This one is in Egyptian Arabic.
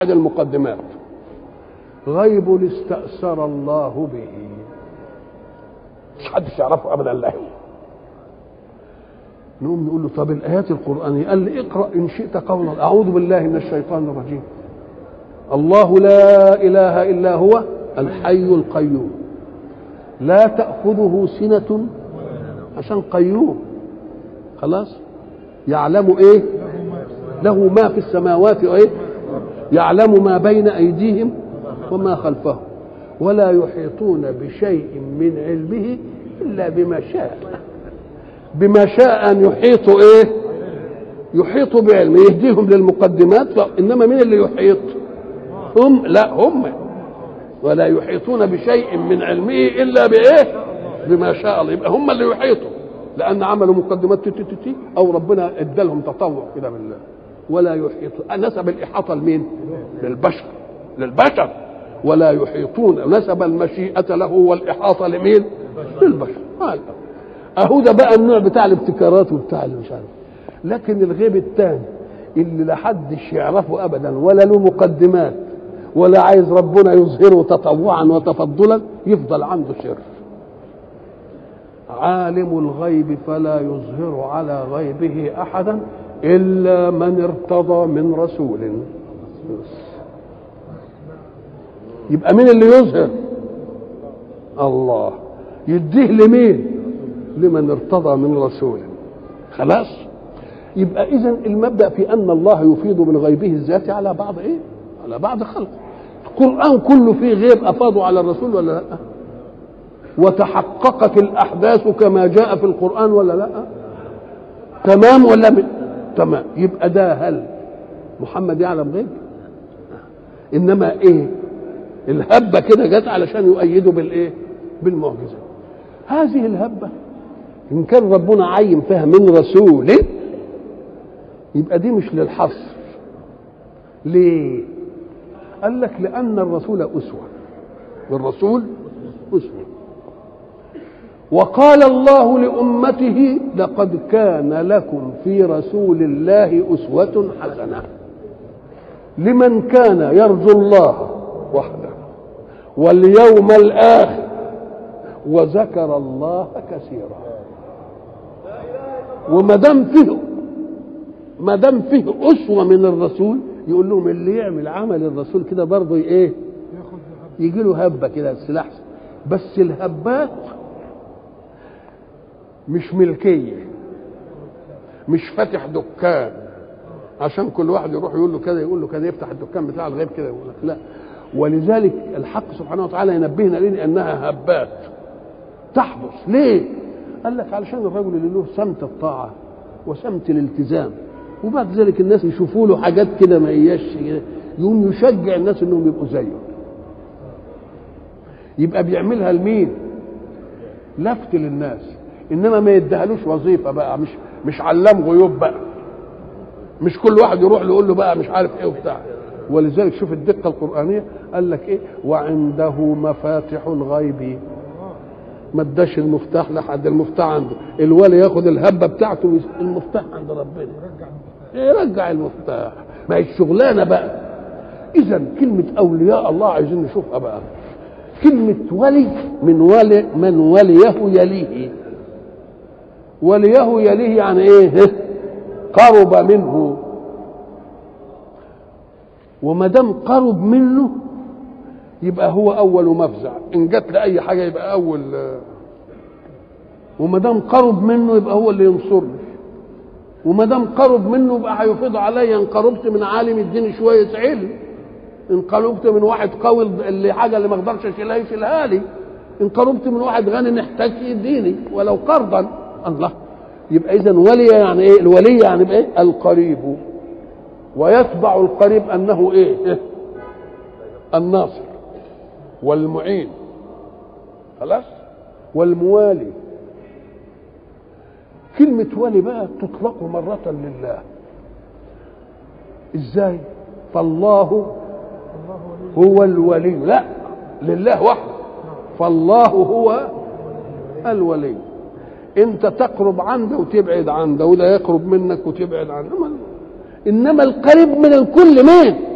هذه المقدمات غيب استأثر الله به مش حدش يعرفه ابدا الا هو نقوم نقول له طب الايات القرانيه قال لي اقرا ان شئت قولا اعوذ بالله من الشيطان الرجيم الله لا اله الا هو الحي القيوم لا تاخذه سنه عشان قيوم خلاص يعلم ايه له ما في السماوات وايه يعلم ما بين ايديهم وما خلفهم ولا يحيطون بشيء من علمه الا بما شاء بما شاء ان يحيطوا ايه يحيطوا بعلمه يهديهم للمقدمات انما مين اللي يحيط هم لا هم ولا يحيطون بشيء من علمه الا بايه بما شاء الله يبقى هم اللي يحيطوا لان عملوا مقدمات تي تي تي تي او ربنا ادالهم تطوع كده بالله ولا يحيط نسب الاحاطه لمين للبشر للبشر ولا يحيطون نسب المشيئه له والاحاطه لمين للبشر هذا اهو ده بقى النوع بتاع الابتكارات وبتاع اللي مش عارف لكن الغيب الثاني اللي لا حدش يعرفه ابدا ولا له مقدمات ولا عايز ربنا يظهره تطوعا وتفضلا يفضل عنده سر عالم الغيب فلا يظهر على غيبه احدا الا من ارتضى من رسول يبقى مين اللي يظهر الله يديه لمين لمن ارتضى من رسول خلاص يبقى اذا المبدا في ان الله يفيض من غيبه الذاتي على بعض ايه على بعض خلقه القران كله فيه غيب افاضوا على الرسول ولا لا وتحققت الاحداث كما جاء في القران ولا لا تمام ولا م... تمام يبقى ده هل محمد يعلم غيب انما ايه الهبه كده جت علشان يؤيدوا بالايه بالمعجزه هذه الهبه ان كان ربنا عين فيها من رسول يبقى دي مش للحصر ليه قال لك لان الرسول اسوه والرسول اسوه وقال الله لامته لقد كان لكم في رسول الله اسوه حسنه لمن كان يرجو الله وحده واليوم الاخر وذكر الله كثيرا وما دام فيه ما دام فيه اسوه من الرسول يقول لهم اللي يعمل عمل الرسول كده برضه ايه يجي له هبه كده السلاح بس الهبات مش ملكيه مش فاتح دكان عشان كل واحد يروح يقول له كده يقول له كده يفتح الدكان بتاع الغيب كده يقول لك لا ولذلك الحق سبحانه وتعالى ينبهنا ليه انها هبات تحدث ليه قال لك علشان الرجل اللي له سمت الطاعه وسمت الالتزام وبعد ذلك الناس يشوفوا له حاجات كده ما هياش يقوم يشجع الناس انهم يبقوا زيه يبقى بيعملها لمين لفت للناس انما ما يديهالوش وظيفه بقى مش مش علام غيوب بقى مش كل واحد يروح له يقول له بقى مش عارف ايه وبتاع ولذلك شوف الدقه القرانيه قال لك ايه وعنده مفاتح الغيب ما اداش المفتاح لحد المفتاح عنده الولي ياخد الهبه بتاعته المفتاح عند ربنا يرجع المفتاح ما هي الشغلانه بقى اذا كلمه اولياء الله عايزين نشوفها بقى كلمه ولي من ولي من وليه يليه وليه يليه يعني ايه قرب منه وما دام قرب منه يبقى هو اول مفزع ان جت لاي حاجه يبقى اول وما دام قرب منه يبقى هو اللي ينصرني وما دام قرب منه يبقى هيفيض عليا ان قربت من عالم يديني شويه علم ان قربت من واحد قوي اللي حاجه اللي ما اقدرش اشيلها يشيلها لي ان قربت من واحد غني نحتاج يديني ولو قرضا الله يبقى اذا ولي يعني ايه الولي يعني ايه القريب ويتبع القريب انه ايه, إيه؟ الناصر والمعين خلاص والموالي كلمة ولي بقى تطلق مرة لله ازاي فالله هو الولي لا لله وحده فالله هو الولي انت تقرب عنده وتبعد عنده وده يقرب منك وتبعد عنه انما القريب من الكل مين